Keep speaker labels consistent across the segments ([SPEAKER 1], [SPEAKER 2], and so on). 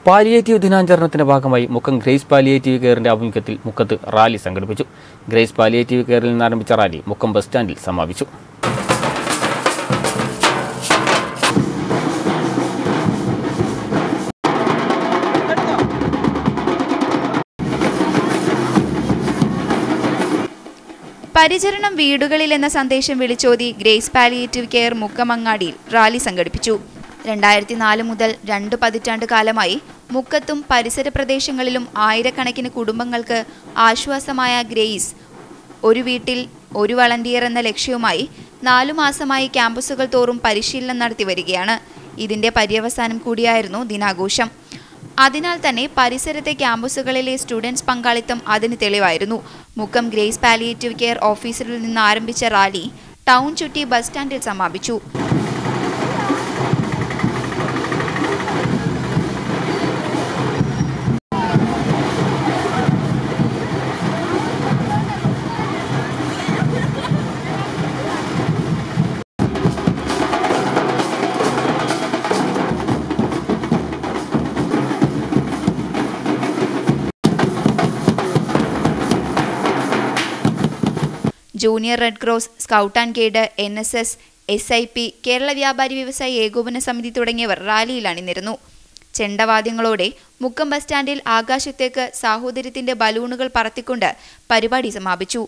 [SPEAKER 1] palliative ദിനാചരണത്തിന്റെ ഭാഗമായി Mukkam Grace palliative കെയറിന്റെ ആഭിമുഖ്യത്തിൽ മുക്കത്ത് റാലി സംഘടിപ്പിച്ചു ഗ്രേസ് പാലിയേറ്റീവ് കെയറിൽ നിന്ന് ആരംഭിച്ച റാലി മുക്കം ബസ് സ്റ്റാൻഡിൽ സമാപിച്ചു
[SPEAKER 2] പരിചരണം വീടുകളിൽ എന്ന സന്ദേശം വിളിച്ചോതി ഗ്രേസ് പാലിയേറ്റീവ് കെയർ മുക്കമങ്ങാടിയിൽ റാലി സംഘടിപ്പിച്ചു രണ്ടായിരത്തി നാല് മുതൽ രണ്ട് പതിറ്റാണ്ട് കാലമായി മുക്കത്തും പരിസര പ്രദേശങ്ങളിലും ആയിരക്കണക്കിന് കുടുംബങ്ങൾക്ക് ആശ്വാസമായ ഗ്രേസ് ഒരു വീട്ടിൽ ഒരു വളണ്ടിയർ എന്ന ലക്ഷ്യവുമായി നാലു മാസമായി ക്യാമ്പസുകൾ തോറും പരിശീലനം നടത്തി വരികയാണ് ഇതിന്റെ പര്യവസാനം കൂടിയായിരുന്നു ദിനാഘോഷം അതിനാൽ തന്നെ പരിസരത്തെ ക്യാമ്പസുകളിലെ സ്റ്റുഡൻസ് പങ്കാളിത്തം അതിന് തെളിവായിരുന്നു മുക്കം ഗ്രേസ് പാലിയേറ്റീവ് കെയർ ഓഫീസിൽ നിന്ന് ആരംഭിച്ച റാലി ടൗൺ ചുറ്റി ബസ് സ്റ്റാൻഡിൽ സമാപിച്ചു junior Red Cross scout and guide N S S S I P Kerala Vyapari Vyavasayi ഏകോപന സമിതി തുടങ്ങിയവർ റാലിയിൽ അണിനിരന്നു ചെണ്ടവാദ്യങ്ങളോടെ മുക്കം ബസ് സ്റ്റാൻഡിൽ ആകാശത്തേക്ക് സാഹോദര്യത്തിന്റെ ബലൂണുകൾ പറത്തിക്കൊണ്ട് പരിപാടി സമാപിച്ചു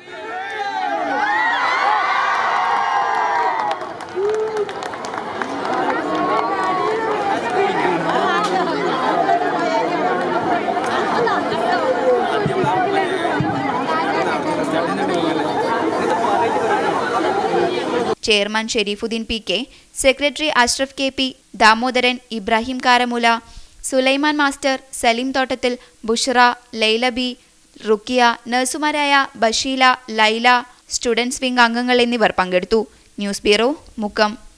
[SPEAKER 2] chairman Sherifuddin P K secretary Ashraf K P Damodaran Ibrahim Karamula Sulaiman master Saleem Thottathil Bushra Laila B Rukkiya നഴ്സുമാരായ ബഷീല ലൈല സ്റ്റുഡൻസ് വിംഗ് അംഗങ്ങൾ എന്നിവർ പങ്കെടുത്തു ന്യൂസ് ബ്യൂറോ മുക്കം